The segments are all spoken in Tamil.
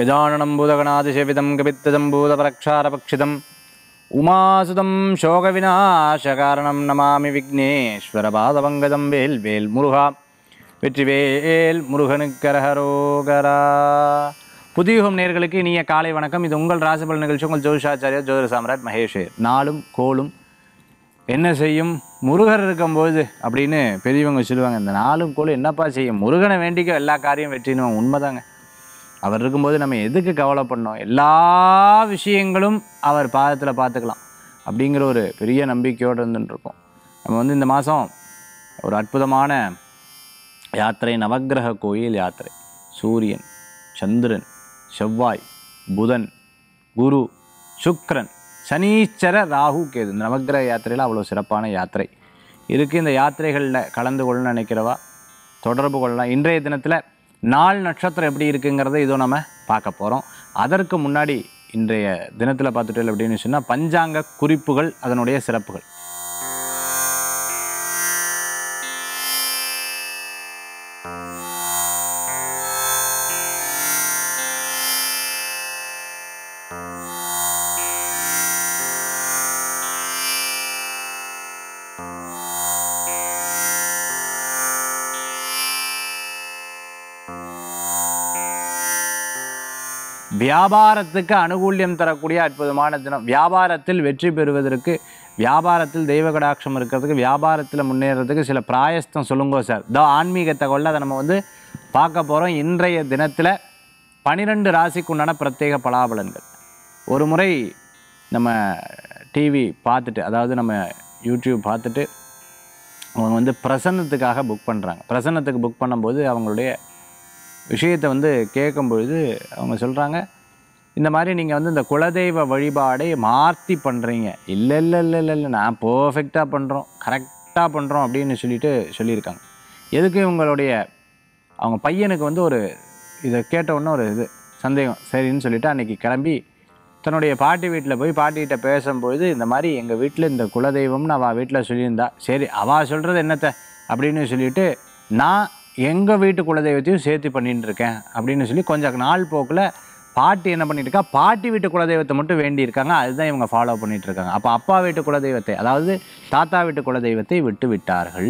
गजाननं भूतगणातिसेवितं कपित्तजम्बूतपरक्षारपक्षितम् उमासुतं शोकविनाशकारणं नमामि विघ्नेश्वरपादपङ्कजं வேல் வேல் முருகா வெற்றிவேல் முருகனுக்கரஹரோகரா புதியுகம் நேர்களுக்கு இனிய காலை வணக்கம் இது உங்கள் ராசிபல் நிகழ்ச்சி உங்கள் ஜோதிஷாச்சாரியா ஜோதிட சாம்ராட் மகேஷ் நாளும் கோளும் என்ன செய்யும் முருகர் இருக்கும்போது அப்படின்னு பெரியவங்க சொல்லுவாங்க இந்த நாளும் கோளும் என்னப்பா செய்யும் முருகனை வேண்டிக்க எல்லா காரியம் வெற்றினும் உண்மைதாங்க அவர் இருக்கும்போது நம்ம எதுக்கு கவலைப்படணும் எல்லா விஷயங்களும் அவர் பாதத்தில் பார்த்துக்கலாம் அப்படிங்கிற ஒரு பெரிய நம்பிக்கையோடு இருந்துட்டுருக்கோம் நம்ம வந்து இந்த மாதம் ஒரு அற்புதமான யாத்திரை நவக்கிரக கோயில் யாத்திரை சூரியன் சந்திரன் செவ்வாய் புதன் குரு சுக்கிரன் சனீச்சர ராகு கேது இந்த நவக்கிரக யாத்திரையில் அவ்வளோ சிறப்பான யாத்திரை இருக்குது இந்த யாத்திரைகளில் கலந்து கொள்ளணும்னு நினைக்கிறவா தொடர்பு கொள்ளலாம் இன்றைய தினத்தில் நாள் நட்சத்திரம் எப்படி இருக்குங்கிறத இதோ நம்ம பார்க்க போகிறோம் அதற்கு முன்னாடி இன்றைய தினத்தில் பார்த்துட்டு அப்படின்னு சொன்னால் பஞ்சாங்க குறிப்புகள் அதனுடைய சிறப்புகள் வியாபாரத்துக்கு அனுகூல்யம் தரக்கூடிய அற்புதமான தினம் வியாபாரத்தில் வெற்றி பெறுவதற்கு வியாபாரத்தில் தெய்வ கடாட்சம் இருக்கிறதுக்கு வியாபாரத்தில் முன்னேறதுக்கு சில பிராயஸ்தம் சொல்லுங்க சார் இதோ ஆன்மீக தகவலில் அதை நம்ம வந்து பார்க்க போகிறோம் இன்றைய தினத்தில் பனிரெண்டு ராசிக்கு உண்டான பிரத்யேக பலாபலன்கள் ஒரு முறை நம்ம டிவி பார்த்துட்டு அதாவது நம்ம யூடியூப் பார்த்துட்டு அவங்க வந்து பிரசன்னத்துக்காக புக் பண்ணுறாங்க பிரசன்னத்துக்கு புக் பண்ணும்போது அவங்களுடைய விஷயத்தை வந்து கேட்கும்பொழுது அவங்க சொல்கிறாங்க இந்த மாதிரி நீங்கள் வந்து இந்த குலதெய்வ வழிபாடை மாற்றி பண்ணுறீங்க இல்லை இல்லை இல்லை இல்லை இல்லை நான் பர்ஃபெக்டாக பண்ணுறோம் கரெக்டாக பண்ணுறோம் அப்படின்னு சொல்லிட்டு சொல்லியிருக்காங்க எதுக்கு உங்களுடைய அவங்க பையனுக்கு வந்து ஒரு இதை கேட்ட உடனே ஒரு இது சந்தேகம் சரின்னு சொல்லிட்டு அன்றைக்கி கிளம்பி தன்னுடைய பாட்டி வீட்டில் போய் பாட்டிகிட்ட பேசும்பொழுது இந்த மாதிரி எங்கள் வீட்டில் இந்த குலதெய்வம்னு அவள் வீட்டில் சொல்லியிருந்தா சரி அவள் சொல்கிறது என்னத்த அப்படின்னு சொல்லிட்டு நான் எங்கள் வீட்டு குலதெய்வத்தையும் சேர்த்து பண்ணிட்டு இருக்கேன் அப்படின்னு சொல்லி கொஞ்சம் நாள் போக்கில் பாட்டி என்ன பண்ணிட்டு இருக்கா பாட்டி வீட்டு குலதெய்வத்தை மட்டும் வேண்டியிருக்காங்க அதுதான் இவங்க ஃபாலோ பண்ணிட்டு இருக்காங்க அப்போ அப்பா வீட்டு குலதெய்வத்தை அதாவது தாத்தா வீட்டு குலதெய்வத்தை விட்டு விட்டார்கள்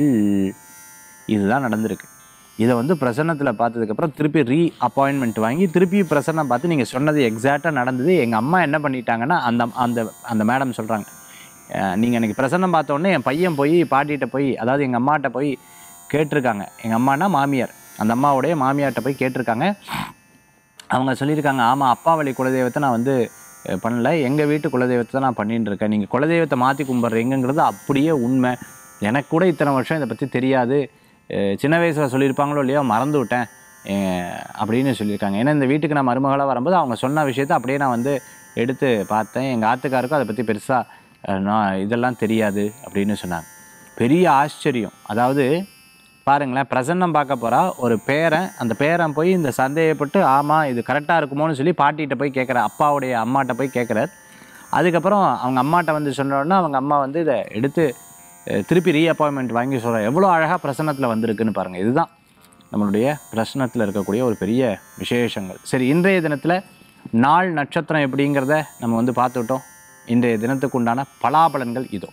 இதுதான் நடந்திருக்கு இதை வந்து பிரசன்னத்தில் பார்த்ததுக்கப்புறம் திருப்பி ரீ அப்பாயின்மெண்ட் வாங்கி திருப்பி பிரசன்னம் பார்த்து நீங்கள் சொன்னது எக்ஸாக்டாக நடந்தது எங்கள் அம்மா என்ன பண்ணிட்டாங்கன்னா அந்த அந்த அந்த மேடம் சொல்கிறாங்க நீங்கள் எனக்கு பிரசன்னம் பார்த்த உடனே என் பையன் போய் பாட்டிகிட்ட போய் அதாவது எங்கள் அம்மாட்ட போய் கேட்டிருக்காங்க எங்கள் அம்மானா மாமியார் அந்த அம்மாவுடைய மாமியார்கிட்ட போய் கேட்டிருக்காங்க அவங்க சொல்லியிருக்காங்க ஆமாம் அப்பா வழி குலதெய்வத்தை நான் வந்து அஹ், பண்ணல எங்கள் வீட்டு குலதெய்வத்தை தான் நான் பண்ணிட்டு இருக்கேன் நீங்கள் குலதெய்வத்தை மாற்றி கும்பிட்றீங்கிறது அப்படியே உண்மை எனக்கு கூட இத்தனை வருஷம் இதை பற்றி தெரியாது அஹ், சின்ன வயசில் சொல்லியிருப்பாங்களோ இல்லையோ மறந்து விட்டேன் அஹ், அப்படின்னு சொல்லியிருக்காங்க ஏன்னா இந்த வீட்டுக்கு நான் மருமகளாக வரும்போது அவங்க சொன்ன விஷயத்தை அப்படியே நான் வந்து எடுத்து பார்த்தேன் எங்கள் ஆத்துக்காருக்கும் அதை பற்றி பெருசாக நான் இதெல்லாம் தெரியாது அப்படின்னு சொன்னாங்க பெரிய ஆச்சரியம் அதாவது பாருங்களேன் பிரசன்னம் பார்க்க போகிறா ஒரு பேரன் அந்த பேரன் போய் இந்த சந்தேகப்பட்டு ஆமாம் இது கரெக்டாக இருக்குமோன்னு சொல்லி பாட்டிகிட்ட போய் கேட்குறார் அப்பாவுடைய அம்மாட்ட போய் கேட்குறார் அதுக்கப்புறம் அவங்க அம்மாட்ட வந்து சொன்ன உடனே அவங்க அம்மா வந்து இதை எடுத்து அஹ், திருப்பி ரீ அப்பாயின்மெண்ட் வாங்கி சொல்கிறார் எவ்வளோ அழகாக பிரசன்னத்தில் வந்திருக்குன்னு பாருங்கள் இதுதான் நம்மளுடைய பிரசனத்தில் இருக்கக்கூடிய ஒரு பெரிய விசேஷங்கள் சரி இன்றைய தினத்தில் நாள் நட்சத்திரம் எப்படிங்கிறத நம்ம வந்து பார்த்துக்கிட்டோம் இன்றைய தினத்துக்கு உண்டான பலாபலன்கள் இதோ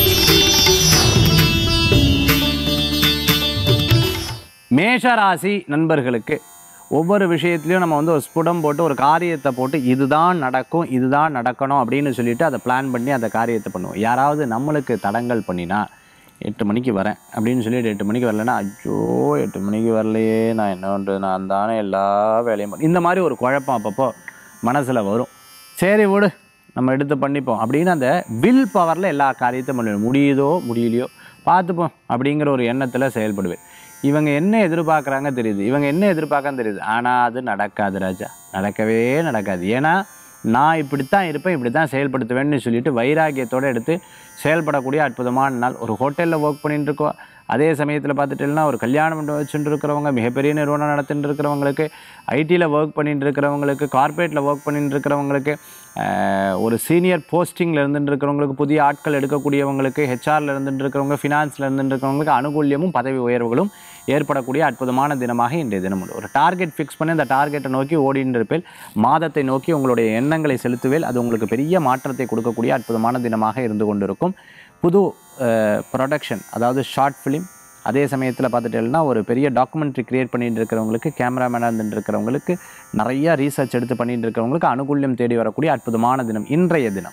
மேஷராசி நண்பர்களுக்கு ஒவ்வொரு விஷயத்துலையும் நம்ம வந்து ஒரு ஸ்புடம் போட்டு ஒரு காரியத்தை போட்டு இதுதான் நடக்கும் இதுதான் நடக்கணும் அப்படின்னு சொல்லிட்டு அதை பிளான் பண்ணி அந்த காரியத்தை பண்ணுவோம் யாராவது நம்மளுக்கு தடங்கல் பண்ணினா எட்டு மணிக்கு வரேன் அப்படின்னு சொல்லிட்டு எட்டு மணிக்கு வரலன்னா அச்சோ எட்டு மணிக்கு வரலையே நான் என்ன பண்ணுறது நான் தானே எல்லா வேலையும் பண்ண இந்த மாதிரி ஒரு குழப்பம் அப்பப்போ மனசில் வரும் சரி விடு நம்ம எடுத்து பண்ணிப்போம் அப்படின்னு அந்த வில் பவரில் எல்லா காரியத்தையும் பண்ணுவேன் முடியுதோ முடியலையோ பார்த்துப்போம் அப்படிங்கிற ஒரு எண்ணத்தில் செயல்படுவேன் இவங்க என்ன எதிர்பார்க்குறாங்க தெரியுது இவங்க என்ன எதிர்பார்க்கன்னு தெரியுது ஆனால் அது நடக்காது ராஜா நடக்கவே நடக்காது ஏன்னா நான் இப்படித்தான் இருப்பேன் இப்படி தான் செயல்படுத்துவேன்னு சொல்லிட்டு வைராகியத்தோடு எடுத்து செயல்படக்கூடிய அற்புதமான நாள் ஒரு ஹோட்டலில் ஒர்க் பண்ணிட்டு இருக்கோம் அதே சமயத்தில் பார்த்துட்டீங்கன்னா ஒரு கல்யாணம் மண்டபம் வச்சுட்டு இருக்கிறவங்க மிகப்பெரிய நிறுவனம் நடத்திட்டு இருக்கிறவங்களுக்கு ஐடியில் ஒர்க் பண்ணிட்டு இருக்கிறவங்களுக்கு கார்ப்பரேட்டில் ஒர்க் பண்ணிட்டு இருக்கிறவங்களுக்கு ஆஹ், ஒரு சீனியர் போஸ்டிங்கில் இருந்துட்டு இருக்கிறவங்களுக்கு புதிய ஆட்கள் எடுக்கக்கூடியவங்களுக்கு ஹெச்ஆரில் இருந்துட்டு இருக்கிறவங்க ஃபினான்ஸில் இருந்துட்டு இருக்கிறவங்களுக்கு அனுகூல்யமும் பதவி உயர்வுகளும் ஏற்படக்கூடிய அற்புதமான தினமாக இன்றைய தினம் உண்டு ஒரு டார்கெட் ஃபிக்ஸ் பண்ணி அந்த டார்கெட்டை நோக்கி ஓடிட்டு இருப்பேன் மாதத்தை நோக்கி உங்களுடைய எண்ணங்களை செலுத்துவேல் அது உங்களுக்கு பெரிய மாற்றத்தை கொடுக்கக்கூடிய அற்புதமான தினமாக இருந்து கொண்டிருக்கும் புது ப்ரொடக்ஷன் அதாவது ஷார்ட் ஃபிலிம் அதே சமயத்தில் பார்த்துட்டேன்னா ஒரு பெரிய டாக்குமெண்ட்ரி கிரியேட் பண்ணிட்டு இருக்கிறவங்களுக்கு கேமராமேனாக இருந்துட்டு இருக்கிறவங்களுக்கு நிறைய ரீசர்ச் எடுத்து பண்ணிட்டு இருக்கிறவங்களுக்கு அனுகூல்யம் தேடி வரக்கூடிய அற்புதமான தினம் இன்றைய தினம்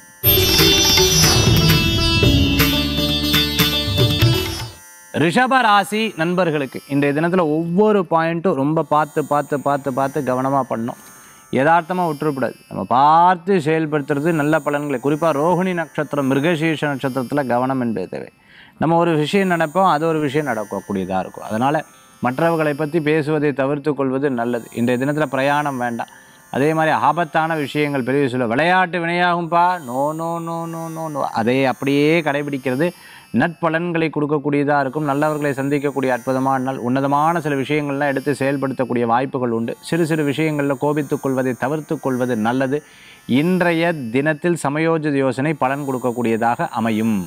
ரிஷப ராசி நண்பர்களுக்கு இன்றைய தினத்தில் ஒவ்வொரு பாயிண்ட்டும் ரொம்ப பார்த்து பார்த்து பார்த்து பார்த்து கவனமாக பண்ணணும் யதார்த்தமாக விட்டுறக்கூடாது நம்ம பார்த்து செயல்படுத்துறது நல்ல பலன்களை குறிப்பாக ரோகிணி நட்சத்திரம் மிருகசீர்ஷ நட்சத்திரத்தில் கவனம் என்பது தேவை நம்ம ஒரு விஷயம் நினைப்போம் அது ஒரு விஷயம் நடக்கக்கூடியதாக இருக்கும் அதனால் மற்றவர்களை பற்றி பேசுவதை தவிர்த்து கொள்வது நல்லது இன்றைய தினத்தில் பிரயாணம் வேண்டாம் அதே மாதிரி ஆபத்தான விஷயங்கள் பெரிய சொல்ல விளையாட்டு வினையாகும்பா no no no no no no அதை அப்படியே கடைபிடிக்கிறது நட்பலன்களை கொடுக்கக்கூடியதாக இருக்கும் நல்லவர்களை சந்திக்கக்கூடிய அற்புதமான நாள் உன்னதமான சில விஷயங்கள்லாம் எடுத்து செயல்படுத்தக்கூடிய வாய்ப்புகள் உண்டு சிறு சிறு விஷயங்களில் கோபித்துக் கொள்வதை தவிர்த்து கொள்வது நல்லது இன்றைய தினத்தில் சமயோஜித யோசனை பலன் கொடுக்கக்கூடியதாக அமையும்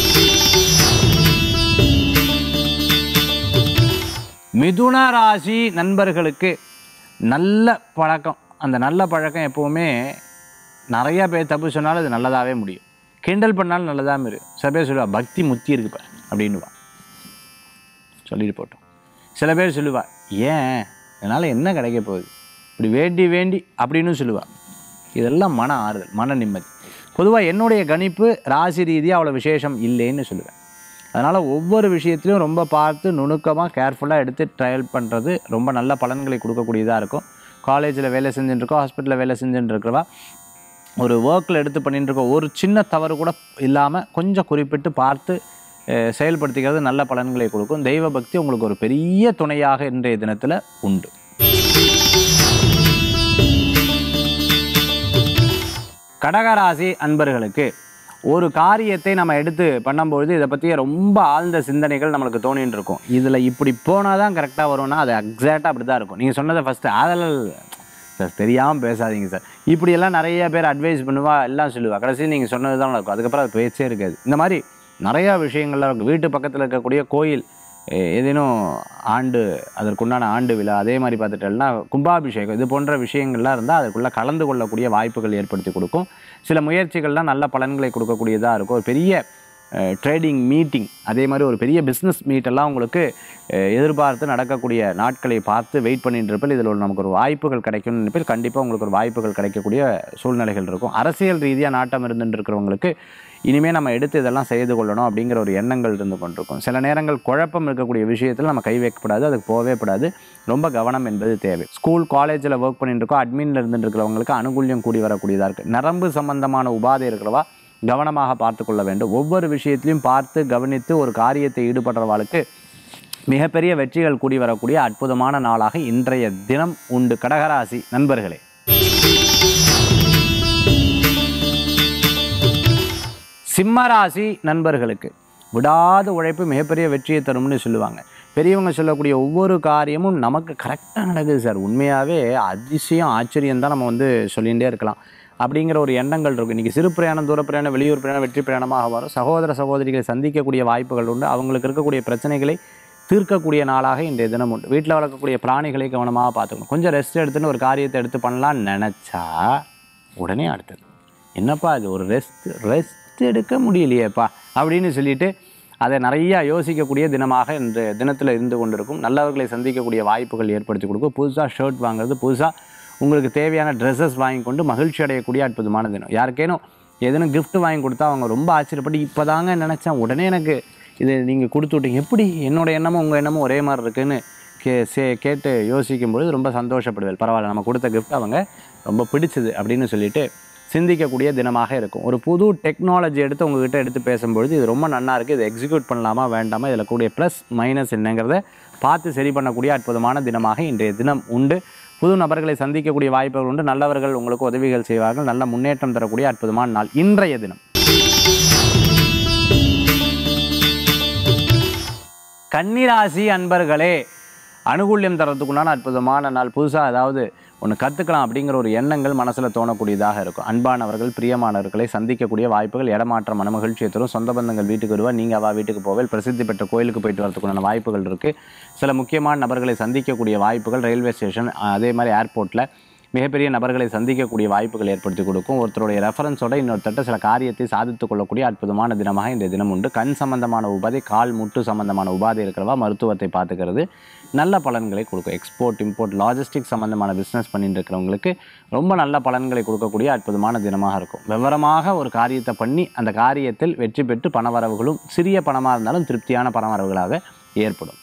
மிதுன ராசி நண்பர்களுக்கு நல்ல பழக்கம் அந்த நல்ல பழக்கம் எப்போவுமே நிறையா பேர் தப்பு சொன்னாலும் அது நல்லதாகவே முடியும் கிண்டல் பண்ணாலும் நல்லதாக இரு சில பேர் சொல்லுவா பக்தி முத்தி இருக்கு பாரு அப்படின்னுவா சொல்லிட்டு போட்டோம் சில பேர் சொல்லுவா ஏன் இதனால் என்ன கிடைக்க போகுது இப்படி வேண்டி வேண்டி அப்படின்னு சொல்லுவா இதெல்லாம் மன ஆறுதல் மன நிம்மதி பொதுவாக என்னுடைய கணிப்பு ராசி ரீதியாக அவ்வளோ விசேஷம் இல்லைன்னு சொல்லுவேன் அதனால் ஒவ்வொரு விஷயத்துலையும் ரொம்ப பார்த்து நுணுக்கமாக கேர்ஃபுல்லாக எடுத்து ட்ரையல் பண்ணுறது ரொம்ப நல்ல பலன்களை கொடுக்கக்கூடியதாக இருக்கும் காலேஜில் வேலை செஞ்சுட்டு இருக்கோம் ஹாஸ்பிட்டலில் வேலை செஞ்சுட்டு இருக்கிறவா ஒரு ஒர்க்கில் எடுத்து பண்ணிட்டு இருக்கோம் ஒரு சின்ன தவறு கூட இல்லாமல் கொஞ்சம் குறிப்பிட்டு பார்த்து அஹ், செயல்படுத்திக்கிறது நல்ல பலன்களை கொடுக்கும் தெய்வ பக்தி உங்களுக்கு ஒரு பெரிய துணையாக இன்றைய தினத்தில் உண்டு கடகராசி அன்பர்களுக்கு ஒரு காரியத்தை நம்ம எடுத்து பண்ணும்பொழுது இதை பற்றி ரொம்ப ஆழ்ந்த சிந்தனைகள் நம்மளுக்கு தோணின்னு இருக்கும் இதில் இப்படி போனால் தான் கரெக்டாக வரும்னா அது எக்ஸாக்டாக அப்படி தான் இருக்கும் நீங்கள் சொன்னதை ஃபஸ்ட்டு அதெல்லாம் சார் தெரியாமல் பேசாதீங்க சார் இப்படியெல்லாம் நிறைய பேர் அட்வைஸ் பண்ணுவா எல்லாம் சொல்லுவா கடைசி நீங்கள் சொன்னது தான் நடக்கும் அதுக்கப்புறம் அது பேச்சே இருக்காது இந்த மாதிரி நிறையா விஷயங்கள்லாம் இருக்கும் வீட்டு பக்கத்தில் இருக்கக்கூடிய கோயில் ஏ- ஏதேனும் ஆண்டு அதற்குண்டான ஆண்டு விழா அதே மாதிரி பார்த்துட்டோம்னா கும்பாபிஷேகம் இது போன்ற விஷயங்கள்லாம் இருந்தால் அதுக்குள்ளே கலந்து கொள்ளக்கூடிய வாய்ப்புகள் ஏற்படுத்தி கொடுக்கும் சில முயற்சிகள்லாம் நல்ல பலன்களை கொடுக்கக்கூடியதாக இருக்கும் ஒரு பெரிய ட்ரேடிங் மீட்டிங் அதே மாதிரி ஒரு பெரிய பிஸ்னஸ் மீட்டெல்லாம் உங்களுக்கு அஹ், எதிர்பார்த்து நடக்கக்கூடிய நாட்களை பார்த்து வெயிட் பண்ணிட்டு இருப்பில் இதில் ஒரு நமக்கு ஒரு வாய்ப்புகள் கிடைக்கும்னு நினைப்பில் கண்டிப்பாக உங்களுக்கு ஒரு வாய்ப்புகள் கிடைக்கக்கூடிய சூழ்நிலைகள் இருக்கும் அரசியல் ரீதியாக நாட்டம் இருந்துட்டு இருக்கிறவங்களுக்கு இனிமேல் நம்ம எடுத்து இதெல்லாம் செய்து கொள்ளணும் அப்படிங்கிற ஒரு எண்ணங்கள் இருந்து கொண்டிருக்கும் சில நேரங்கள் குழப்பம் இருக்கக்கூடிய விஷயத்தில் நம்ம கை வைக்கக்கூடாது அதுக்கு போகவே கூடாது ரொம்ப கவனம் என்பது தேவை ஸ்கூல் காலேஜில் ஒர்க் பண்ணிட்டு இருக்கோம் அட்மினில் இருந்துட்டு இருக்கிறவங்களுக்கு அனுகூல்யம் கூடி வரக்கூடியதாக இருக்குது நரம்பு சம்பந்தமான உபாதை இருக்கிறவா கவனமாக பார்த்து கொள்ள வேண்டும் ஒவ்வொரு விஷயத்திலையும் பார்த்து கவனித்து ஒரு காரியத்தை ஈடுபடுறவாளுக்கு மிகப்பெரிய வெற்றிகள் கூடி வரக்கூடிய அற்புதமான நாளாக இன்றைய தினம் உண்டு கடகராசி நண்பர்களே சிம்மராசி நண்பர்களுக்கு விடாத உழைப்பு மிகப்பெரிய வெற்றியை தரும்னு சொல்லுவாங்க பெரியவங்க சொல்லக்கூடிய ஒவ்வொரு காரியமும் நமக்கு கரெக்டாக நடக்குது சார் உண்மையாகவே அதிசயம் ஆச்சரியம் தான் நம்ம வந்து சொல்லிகிட்டே இருக்கலாம் அப்படிங்கிற ஒரு எண்ணங்கள் இருக்கும் இன்றைக்கி சிறு பிரயாணம் தூர பிரயாணம் வெளியூர் பிரயாணம் வெற்றி பிரயாணமாக வரும் சகோதர சகோதரிகளை சந்திக்கக்கூடிய வாய்ப்புகள் உண்டு அவங்களுக்கு இருக்கக்கூடிய பிரச்சனைகளை தீர்க்கக்கூடிய நாளாக இன்றைய தினம் உண்டு வீட்டில் வளர்க்கக்கூடிய பிராணிகளை கவனமாக பார்த்துக்கணும் கொஞ்சம் ரெஸ்ட் எடுத்துன்னு ஒரு காரியத்தை எடுத்து பண்ணலாம்னு நினச்சா உடனே அடுத்தது என்னப்பா இது ஒரு ரெஸ்ட் ரெஸ்ட் எடுக்க முடியலையேப்பா அப்படின்னு சொல்லிட்டு அதை நிறையா யோசிக்கக்கூடிய தினமாக இந்த தினத்தில் இருந்து கொண்டிருக்கும் நல்லவர்களை சந்திக்கக்கூடிய வாய்ப்புகள் ஏற்படுத்தி கொடுக்கும் புதுசாக ஷர்ட் வாங்குறது புதுசாக உங்களுக்கு தேவையான ட்ரெஸ்ஸஸ் வாங்கி கொண்டு மகிழ்ச்சி அடையக்கூடிய அற்புதமான தினம் யாருக்கேனும் எதனும் gift வாங்கி கொடுத்தா அவங்க ரொம்ப ஆச்சரியப்பட்டு இப்போ தாங்க நினச்சேன் உடனே எனக்கு இது நீங்கள் கொடுத்து விட்டீங்க எப்படி என்னோட எண்ணமும் உங்கள் எண்ணமும் ஒரே மாதிரி இருக்குன்னு கே சே கேட்டு யோசிக்கும் பொழுது ரொம்ப சந்தோஷப்படுவேன் பரவாயில்ல நம்ம கொடுத்த gift அவங்க ரொம்ப பிடிச்சது அப்படின்னு சொல்லிட்டு சிந்திக்கக்கூடிய தினமாக இருக்கும் ஒரு புது டெக்னாலஜி எடுத்து உங்ககிட்ட எடுத்து பேசும்பொழுது இது ரொம்ப நன்னா இருக்குது இதை எக்ஸிக்யூட் பண்ணலாமா வேண்டாமா இதில் கூடிய ப்ளஸ் மைனஸ் என்னங்கிறத பார்த்து சரி பண்ணக்கூடிய அற்புதமான தினமாக இன்றைய தினம் உண்டு புது நபர்களை சந்திக்கக்கூடிய வாய்ப்புகள் உண்டு நல்லவர்கள் உங்களுக்கு உதவிகள் செய்வார்கள் நல்ல முன்னேற்றம் தரக்கூடிய அற்புதமான நாள் இன்றைய தினம் கன்னிராசி அன்பர்களே அனுகூல்யம் தரத்துக்குண்டான அற்புதமான நாள் புதுசாக ஏதாவது ஒன்று கற்றுக்கலாம் அப்படிங்கிற ஒரு எண்ணங்கள் மனசில் தோணக்கூடியதாக இருக்கும் அன்பானவர்கள் பிரியமானவர்களை சந்திக்கக்கூடிய வாய்ப்புகள் இடமாற்றம் மன மகிழ்ச்சியை தரும் சொந்த பந்தங்கள் வீட்டுக்கு வருவா நீங்கள் அவள் வீட்டுக்கு போவேல் பிரசித்தி பெற்ற கோயிலுக்கு போயிட்டு வரதுக்குண்டான வாய்ப்புகள் இருக்குது சில முக்கியமான நபர்களை சந்திக்கக்கூடிய வாய்ப்புகள் ரயில்வே ஸ்டேஷன் அதே மாதிரி ஏர்போர்ட்டில் மிகப்பெரிய நபர்களை சந்திக்கக்கூடிய வாய்ப்புகள் ஏற்படுத்தி கொடுக்கும் ஒருத்தருடைய ரெஃபரன்ஸோட இன்னொருத்தட்ட சில காரியத்தை சாதித்துக் கொள்ளக்கூடிய அற்புதமான தினமாக இந்த தினம் உண்டு கண் சம்பந்தமான உபாதை கால் முட்டு சம்பந்தமான உபாதை இருக்கிறவா மருத்துவத்தை பார்த்துக்கிறது நல்ல பலன்களை கொடுக்கும் எக்ஸ்போர்ட் இம்போர்ட் லாஜிஸ்டிக் சம்பந்தமான பிஸ்னஸ் பண்ணிட்டு இருக்கிறவங்களுக்கு ரொம்ப நல்ல பலன்களை கொடுக்கக்கூடிய அற்புதமான தினமாக இருக்கும் விவரமாக ஒரு காரியத்தை பண்ணி அந்த காரியத்தில் வெற்றி பெற்று பணவரவுகளும் சிறிய பணமாக இருந்தாலும் திருப்தியான பணவரவுகளாக ஏற்படும்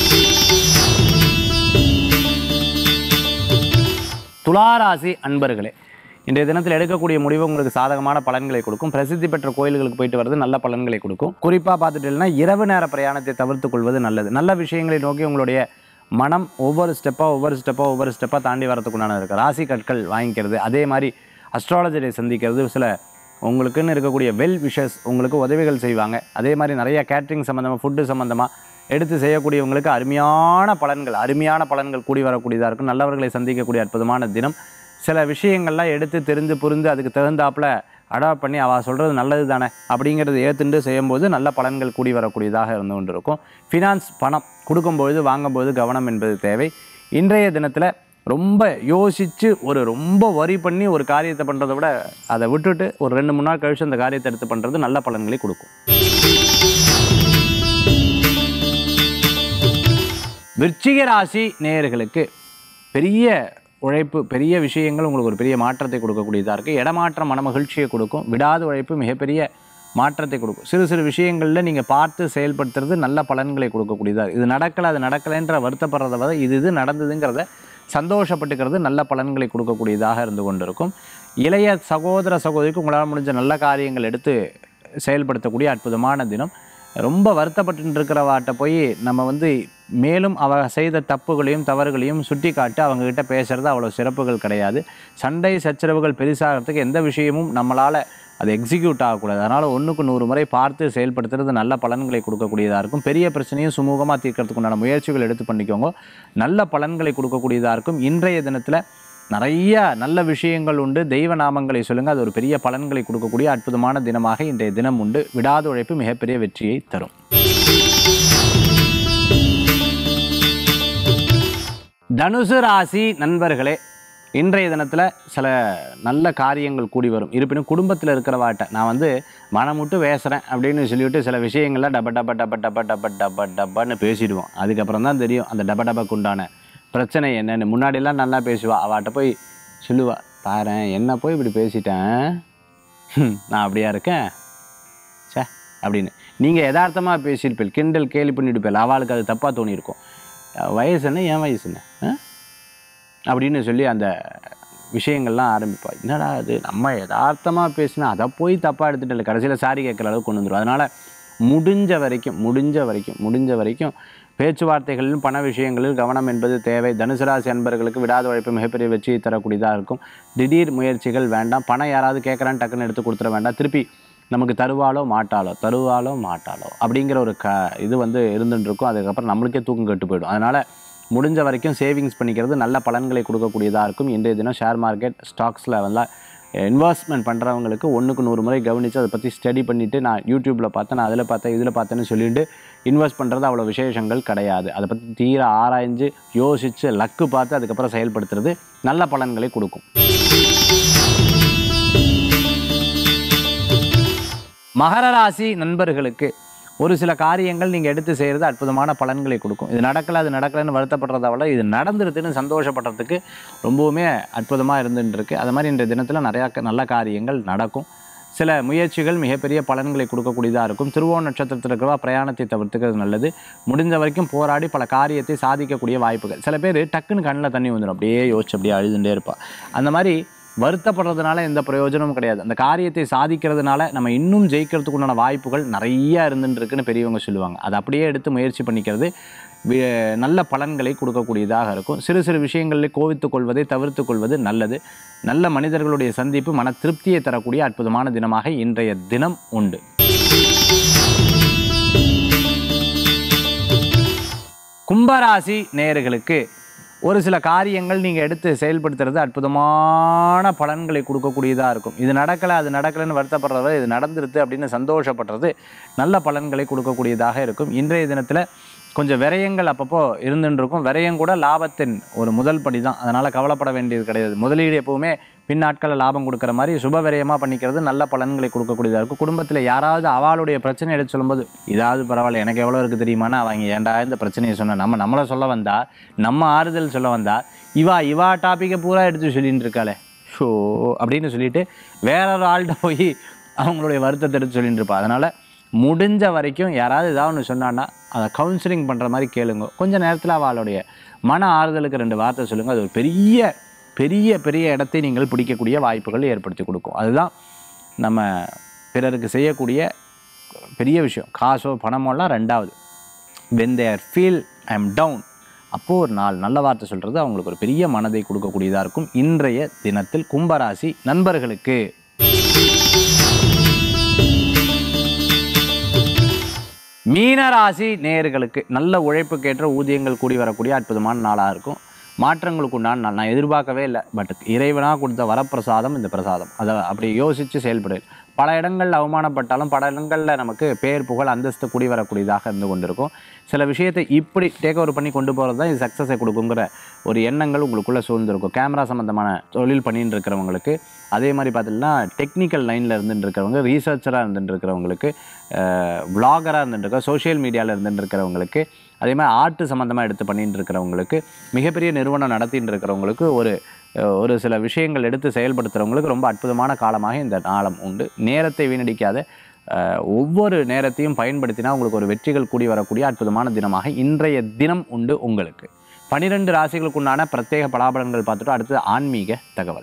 துளாராசி அன்பர்களே இன்றைய தினத்தில் எடுக்கக்கூடிய முடிவு உங்களுக்கு சாதகமான பலன்களை கொடுக்கும் பிரசித்தி பெற்ற கோயில்களுக்கு போயிட்டு வர்றது நல்ல பலன்களை கொடுக்கும் குறிப்பாக பார்த்துட்டீங்கன்னா இரவு நேர பிரயாணத்தை தவிர்த்துக் கொள்வது நல்லது நல்ல விஷயங்களை நோக்கி உங்களுடைய மனம் ஒவ்வொரு ஸ்டெப்பாக ஒவ்வொரு ஸ்டெப்பாக ஒவ்வொரு ஸ்டெப்பாக தாண்டி வரதுக்குண்டான இருக்குது ராசி கற்கள் வாங்கிக்கிறது அதே மாதிரி அஸ்ட்ராலஜரை சந்திக்கிறது சில உங்களுக்குன்னு இருக்கக்கூடிய வெல் விஷஸ் உங்களுக்கு உதவிகள் செய்வாங்க அதே மாதிரி நிறைய கேட்ரிங் சம்மந்தமாக ஃபுட்டு சம்மந்தமாக எடுத்து செய்யக்கூடியவங்களுக்கு அருமையான பலன்கள் அருமையான பலன்கள் கூடி வரக்கூடியதாக இருக்கும் நல்லவர்களை சந்திக்கக்கூடிய அற்புதமான தினம் சில விஷயங்கள்லாம் எடுத்து தெரிந்து புரிந்து அதுக்கு தகுந்தாப்புல அடாப்ட் பண்ணி அவள் சொல்கிறது நல்லது தானே அப்படிங்கிறது ஏற்றுண்டு செய்யும்போது நல்ல பலன்கள் கூடி வரக்கூடியதாக இருந்து கொண்டு இருக்கும் ஃபினான்ஸ் பணம் கொடுக்கும்பொழுது வாங்கும்போது கவனம் என்பது தேவை இன்றைய தினத்தில் ரொம்ப யோசித்து ஒரு ரொம்ப வரி பண்ணி ஒரு காரியத்தை பண்ணுறதை விட அதை விட்டுட்டு ஒரு ரெண்டு மூணு நாள் கழிச்சு அந்த காரியத்தை எடுத்து பண்ணுறது நல்ல பலன்களை கொடுக்கும் விருச்சிக ராசி நேயர்களுக்கு பெரிய உழைப்பு பெரிய விஷயங்கள் உங்களுக்கு ஒரு பெரிய மாற்றத்தை கொடுக்கக்கூடியதாக இருக்குது இடமாற்றம் மன மகிழ்ச்சியை கொடுக்கும் விடாத உழைப்பு மிகப்பெரிய மாற்றத்தை கொடுக்கும் சிறு சிறு விஷயங்களில் நீங்கள் பார்த்து செயல்படுத்துறது நல்ல பலன்களை கொடுக்கக்கூடியதாக இது நடக்கலை அது நடக்கலைன்ற வருத்தப்படுறத விட இது இது நடந்ததுங்கிறத சந்தோஷப்பட்டுக்கிறது நல்ல பலன்களை கொடுக்கக்கூடியதாக இருந்து கொண்டிருக்கும் இளைய சகோதர சகோதரிக்கு உங்களால் முடிஞ்ச நல்ல காரியங்கள் எடுத்து செயல்படுத்தக்கூடிய அற்புதமான தினம் ரொம்ப வருத்தப்பட்டு இருக்கிறவாட்ட போய் நம்ம வந்து மேலும் அவ செய்த தப்புகளையும் தவறுகளையும் சுட்டி காட்டி அவங்கக்கிட்ட பேசுகிறது அவ்வளோ சிறப்புகள் கிடையாது சண்டை சச்சரவுகள் பெருசாகிறதுக்கு எந்த விஷயமும் நம்மளால் அது எக்ஸிக்யூட் ஆகக்கூடாது அதனால் ஒன்றுக்கு நூறு முறை பார்த்து செயல்படுத்துறது நல்ல பலன்களை கொடுக்கக்கூடியதாக இருக்கும் பெரிய பிரச்சனையும் சுமூகமாக தீர்க்கறதுக்கு உண்டான முயற்சிகள் எடுத்து பண்ணிக்கோங்க நல்ல பலன்களை கொடுக்கக்கூடியதாக இருக்கும் இன்றைய தினத்தில் நிறைய நல்ல விஷயங்கள் உண்டு தெய்வ நாமங்களை சொல்லுங்கள் அது ஒரு பெரிய பலன்களை கொடுக்கக்கூடிய அற்புதமான தினமாக இன்றைய தினம் உண்டு விடாத உழைப்பு மிகப்பெரிய வெற்றியை தரும் தனுசு ராசி நண்பர்களே இன்றைய தினத்தில் சில நல்ல காரியங்கள் கூடி வரும் இருப்பினும் குடும்பத்தில் இருக்கிறவாட்ட நான் வந்து மனமுட்டு பேசுகிறேன் அப்படின்னு சொல்லிவிட்டு சில விஷயங்கள்லாம் டப டப டப டப டப டப டப்பான்னு பேசிடுவோம் அதுக்கப்புறம் தான் தெரியும் அந்த டப டபக்கு உண்டான பிரச்சனை என்னன்னு முன்னாடியெல்லாம் நல்லா பேசுவா அவட்ட போய் சொல்லுவா பாரேன் என்ன போய் இப்படி பேசிட்டேன் ஹம், நான் அப்படியா இருக்கேன் சே அப்படின்னு நீங்கள் யதார்த்தமாக பேசியிருப்பீள் கிண்டல் கேலி பண்ணியிருப்பீள் அவளுக்கு அது தப்பாக தோணியிருக்கும் வயசு என்ன என் வயசு என்ன ஆ? அப்படின்னு சொல்லி அந்த விஷயங்கள்லாம் ஆரம்பிப்பா என்னடா அது நம்ம யதார்த்தமாக பேசினா அதை போய் தப்பாக எடுத்துட்டு இல்லை கடைசியில் சாரி கேட்குற அளவுக்கு கொண்டு வந்துடும் அதனால் முடிஞ்ச வரைக்கும் முடிஞ்ச வரைக்கும் முடிஞ்ச வரைக்கும் பேச்சுவார்த்தைகளிலும் பண விஷயங்களில் கவனம் என்பது தேவை தனுசு ராசி அன்பர்களுக்கு விடாத உழைப்பு மிகப்பெரிய வெற்றியை தரக்கூடியதாக இருக்கும் திடீர் முயற்சிகள் வேண்டாம் பணம் யாராவது கேட்குறான்னு டக்குன்னு எடுத்து கொடுத்துட வேண்டாம் திருப்பி நமக்கு தருவாளோ மாட்டாளோ தருவாளோ மாட்டாளோ அப்படிங்கிற ஒரு க இது வந்து இருந்துட்டு இருக்கும் அதுக்கப்புறம் நம்மளுக்கே தூக்கம் கெட்டு போயிடும் அதனால் முடிஞ்ச வரைக்கும் சேவிங்ஸ் பண்ணிக்கிறது நல்ல பலன்களை கொடுக்கக்கூடியதாக இருக்கும் இன்றைய தினம் ஷேர் மார்க்கெட் ஸ்டாக்ஸில் வந்து இன்வெஸ்ட்மெண்ட் பண்ணுறவங்களுக்கு ஒன்றுக்கு நூறு முறை கவனித்து அதை பற்றி ஸ்டடி பண்ணிவிட்டு நான் யூடியூப்பில் பார்த்தேன் நான் அதில் பார்த்தேன் இதில் பார்த்தேன்னு சொல்லிட்டு இன்வெஸ்ட் பண்ணுறது அவ்வளோ விசேஷங்கள் கிடையாது அதை பற்றி தீர ஆராய்ஞ்சு யோசித்து லக்கு பார்த்து அதுக்கப்புறம் செயல்படுத்துறது நல்ல பலன்களை கொடுக்கும் மகர ராசி நண்பர்களுக்கு ஒரு சில காரியங்கள் நீங்கள் எடுத்து செய்கிறது அற்புதமான பலன்களை கொடுக்கும் இது நடக்கலை அது நடக்கலைன்னு வருத்தப்படுறத விட இது நடந்துருதுன்னு சந்தோஷப்படுறதுக்கு ரொம்பவுமே அற்புதமாக இருந்துட்டு இருக்கு அது மாதிரி இன்றைய தினத்தில் நிறையா க- நல்ல காரியங்கள் நடக்கும் சில முயற்சிகள் மிகப்பெரிய பலன்களை கொடுக்கக்கூடியதாக இருக்கும் திருவோண நட்சத்திரத்தில் இருக்கிறவா பிரயாணத்தை தவிர்த்துக்கிறது நல்லது முடிஞ்ச வரைக்கும் போராடி பல காரியத்தை சாதிக்கக்கூடிய வாய்ப்புகள் சில பேர் டக்குன்னு கண்ணில் தண்ணி வந்துடும் அப்படியே யோசிச்சு அப்படியே அழுதுண்டே இருப்பா அந்த மாதிரி வருத்தப்படுறதுனால எந்த பிரயோஜனமும் கிடையாது அந்த காரியத்தை சாதிக்கிறதுனால நம்ம இன்னும் ஜெயிக்கிறதுக்கு உண்டான வாய்ப்புகள் நிறைய இருந்துட்டு இருக்குன்னு பெரியவங்க சொல்லுவாங்க அதை அப்படியே எடுத்து முயற்சி பண்ணிக்கிறது வி- நல்ல பலன்களை கொடுக்கக்கூடியதாக இருக்கும் சிறு சிறு விஷயங்களில் கோவித்துக் கொள்வதை தவிர்த்து கொள்வது நல்லது நல்ல மனிதர்களுடைய சந்திப்பு மன திருப்தியை தரக்கூடிய அற்புதமான தினமாக இன்றைய தினம் உண்டு கும்பராசி நேயர்களுக்கு ஒரு சில காரியங்கள் நீங்கள் எடுத்து செயல்படுத்துறது அற்புதமான பலன்களை கொடுக்கக்கூடியதாக இருக்கும் இது நடக்கலை அது நடக்கலைன்னு வருத்தப்படுறவர் இது நடந்துருது அப்படின்னு சந்தோஷப்படுறது நல்ல பலன்களை கொடுக்கக்கூடியதாக இருக்கும் இன்றைய தினத்தில் கொஞ்சம் விரயங்கள் அப்பப்போ இருந்துட்டு இருக்கும் விரயம் கூட லாபத்தின் ஒரு முதல் படி தான் அதனால் கவலைப்பட வேண்டியது கிடையாது முதலீடு எப்பவுமே பின்னாட்களில் லாபம் கொடுக்குற மாதிரி சுப விரயமாக பண்ணிக்கிறது நல்ல பலன்களை கொடுக்கக்கூடியதாக இருக்கும் குடும்பத்தில் யாராவது அவளுடைய பிரச்சனை எடுத்து சொல்லும்போது இதாவது பரவாயில்ல எனக்கு எவ்வளோ இருக்குது தெரியுமானா அவங்க ஏன்டா இந்த பிரச்சனையை சொன்ன நம்ம நம்மளை சொல்ல வந்தா நம்ம ஆறுதல் சொல்ல வந்தா இவா இவா டாப்பிக்கை பூரா எடுத்து சொல்லிட்டு இருக்காளே ஷோ அப்படின்னு சொல்லிட்டு வேற ஒரு ஆள்கிட்ட போய் அவங்களுடைய வருத்தத்தை எடுத்து சொல்லிட்டு இருப்பா அதனால் முடிஞ்ச வரைக்கும் யாராவது ஏதாவது ஒன்று சொன்னான்னா அதை கவுன்சிலிங் பண்ணுற மாதிரி கேளுங்க கொஞ்ச நேரத்தில் அவளுடைய மன ஆறுதலுக்கு ரெண்டு வார்த்தை சொல்லுங்கள் அது ஒரு பெரிய பெரிய பெரிய இடத்தை நீங்கள் பிடிக்கக்கூடிய வாய்ப்புகள் ஏற்படுத்தி கொடுக்கும் அதுதான் நம்ம பிறருக்கு செய்யக்கூடிய பெரிய விஷயம் காசோ பணமோலாம் ரெண்டாவது when there feel I am down அப்போது ஒரு நாள் நல்ல வார்த்தை சொல்கிறது அவங்களுக்கு ஒரு பெரிய மனதை கொடுக்கக்கூடியதாக இருக்கும் இன்றைய தினத்தில் கும்பராசி நண்பர்களுக்கு மீனராசி நேயர்களுக்கு நல்ல உழைப்புக்கேற்ற ஊதியங்கள் கூடி வரக்கூடிய அற்புதமான நாளாக இருக்கும் மாற்றங்களுக்கு உண்டான நாள் நான் எதிர்பார்க்கவே இல்லை பட் இறைவனாக கொடுத்த வரப்பிரசாதம் இந்த பிரசாதம் அதை அப்படி யோசித்து செயல்படு பல இடங்களில் அவமானப்பட்டாலும் பல இடங்களில் நமக்கு பேர் புகழ் அந்தஸ்து கூடி வரக்கூடியதாக இருந்து கொண்டிருக்கும் சில விஷயத்தை இப்படி டேக் ஓவர் பண்ணி கொண்டு போகிறது தான் இது சக்ஸஸை கொடுக்குங்கிற ஒரு எண்ணங்கள் உங்களுக்குள்ளே சூழ்ந்திருக்கும் கேமரா சம்மந்தமான தொழில் பண்ணிட்டு இருக்கிறவங்களுக்கு அதே மாதிரி பார்த்தீங்கன்னா டெக்னிக்கல் லைனில் இருந்துட்டு இருக்கிறவங்க ரீசர்ச்சராக இருந்துட்டு இருக்கிறவங்களுக்கு விளாகராக இருந்துட்டு இருக்க சோஷியல் மீடியாவில் இருந்துட்டு இருக்கிறவங்களுக்கு அதே மாதிரி ஆர்ட் சம்மந்தமாக எடுத்து பண்ணிட்டு இருக்கிறவங்களுக்கு மிகப்பெரிய நிறுவனம் நடத்திட்டு இருக்கிறவங்களுக்கு ஒரு அஹ், ஒரு சில விஷயங்கள் எடுத்து செயல்படுத்துகிறவங்களுக்கு ரொம்ப அற்புதமான காலமாக இந்த நாளம் உண்டு நேரத்தை வீணடிக்காத அஹ், ஒவ்வொரு நேரத்தையும் பயன்படுத்தினா உங்களுக்கு ஒரு வெற்றிகள் கூடி வரக்கூடிய அற்புதமான தினமாக இன்றைய தினம் உண்டு உங்களுக்கு பனிரெண்டு ராசிகளுக்குண்டான பிரத்யேக பலாபலன்கள் பார்த்துட்டு அடுத்து ஆன்மீக தகவல்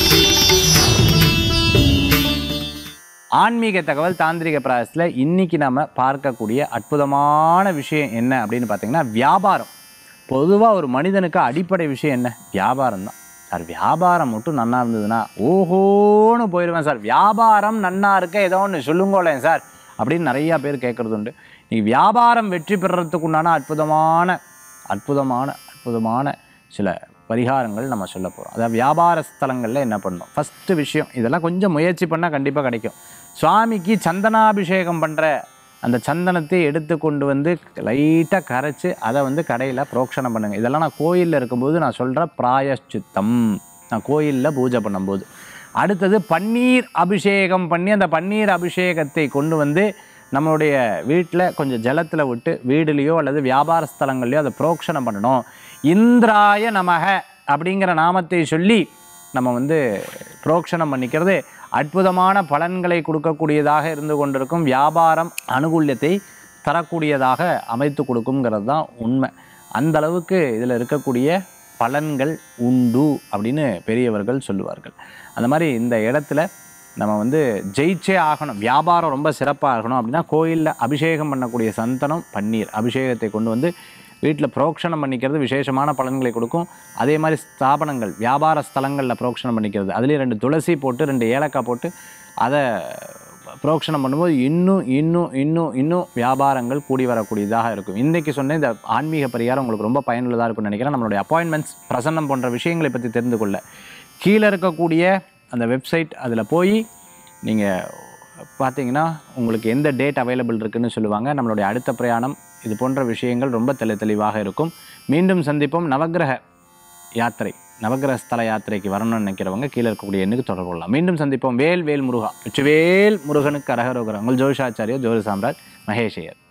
ஆன்மீக தகவல் தாந்திரிக பிராயசத்தில் இன்னைக்கு நம்ம பார்க்கக்கூடிய அற்புதமான விஷயம் என்ன அப்படின்னு பார்த்தீங்கன்னா வியாபாரம் பொதுவாக ஒரு மனிதனுக்கு அடிப்படை விஷயம் என்ன வியாபாரம் தான் சார் வியாபாரம் மட்டும் நன்னா இருந்ததுன்னா ஓஹோன்னு போயிடுவேன் சார் வியாபாரம் நன்னா இருக்க ஏதோ ஒன்று சொல்லுங்களேன் சார் அப்படின்னு நிறையா பேர் கேட்குறது உண்டு நீங்கள் வியாபாரம் வெற்றி பெறுறதுக்கு உண்டான அற்புதமான அற்புதமான அற்புதமான சில பரிகாரங்கள் நம்ம சொல்ல போகிறோம் அதாவது வியாபார ஸ்தலங்களில் என்ன பண்ணணும் ஃபஸ்ட்டு விஷயம் இதெல்லாம் கொஞ்சம் முயற்சி பண்ணால் கண்டிப்பாக கிடைக்கும் சுவாமிக்கு சந்தனாபிஷேகம் பண்ணுற அந்த சந்தனத்தை எடுத்து கொண்டு வந்து லைட்டாக கரைச்சி அதை வந்து கடையில் புரோக்ஷணம் பண்ணுங்கள் இதெல்லாம் நான் கோயிலில் இருக்கும்போது நான் சொல்கிற பிராயஷ்சித்தம் நான் கோயிலில் பூஜை பண்ணும்போது அடுத்தது பன்னீர் அபிஷேகம் பண்ணி அந்த பன்னீர் அபிஷேகத்தை கொண்டு வந்து நம்மளுடைய வீட்டில் கொஞ்சம் ஜலத்தில் விட்டு வீடுலேயோ அல்லது வியாபார ஸ்தலங்கள்லையோ அதை புரோக்ஷணம் பண்ணணும் இந்திராய நமக அப்படிங்கிற நாமத்தை சொல்லி நம்ம வந்து புரோக்ஷணம் பண்ணிக்கிறது அற்புதமான பலன்களை கொடுக்கக்கூடியதாக இருந்து கொண்டிருக்கும் வியாபாரம் அனுகூல்யத்தை தரக்கூடியதாக அமைத்து கொடுக்குங்கிறது தான் உண்மை அந்த அளவுக்கு இதில் இருக்கக்கூடிய பலன்கள் உண்டு அப்படின்னு பெரியவர்கள் சொல்லுவார்கள் அந்த மாதிரி இந்த இடத்துல நம்ம வந்து ஜெயிச்சே ஆகணும் வியாபாரம் ரொம்ப சிறப்பாக இருக்கணும் அப்படின்னா கோயிலில் அபிஷேகம் பண்ணக்கூடிய சந்தனம் பன்னீர் அபிஷேகத்தை கொண்டு வந்து வீட்டில் புரோக்ஷணம் பண்ணிக்கிறது விசேஷமான பலன்களை கொடுக்கும் அதே மாதிரி ஸ்தாபனங்கள் வியாபார ஸ்தலங்களில் புரோக்ஷணம் பண்ணிக்கிறது அதுலேயும் ரெண்டு துளசி போட்டு ரெண்டு ஏலக்காய் போட்டு அதை புரோக்ஷணம் பண்ணும்போது இன்னும் இன்னும் இன்னும் இன்னும் வியாபாரங்கள் கூடி வரக்கூடியதாக இருக்கும் இன்றைக்கு சொன்ன இந்த ஆன்மீக பரிகாரம் உங்களுக்கு ரொம்ப பயனுள்ளதாக இருக்கும்னு நினைக்கிறேன் நம்மளுடைய அப்பாயின்மெண்ட்ஸ் பிரசன்னம் போன்ற விஷயங்களை பற்றி தெரிந்து கொள்ள கீழே இருக்கக்கூடிய அந்த வெப்சைட் அதில் போய் நீங்கள் பார்த்தீங்கன்னா உங்களுக்கு எந்த டேட் அவைலபிள் இருக்குன்னு சொல்லுவாங்க நம்மளுடைய அடுத்த பிரயாணம் இது போன்ற விஷயங்கள் ரொம்ப தெளி தெளிவாக இருக்கும் மீண்டும் சந்திப்போம் நவக்கிரக யாத்திரை நவக்கிரக ஸ்தல யாத்திரைக்கு வரணும்னு நினைக்கிறவங்க கீழே இருக்கக்கூடிய எண்ணுக்கு தொடர்பு கொள்ளலாம் மீண்டும் சந்திப்போம் வேல் வேல் முருகா வெற்றிவேல் முருகனுக்கு அரகரோகரங்கள் ஜோதிஷாச்சாரியர் ஜோதி சாம்ராஜ் மகேஷையர்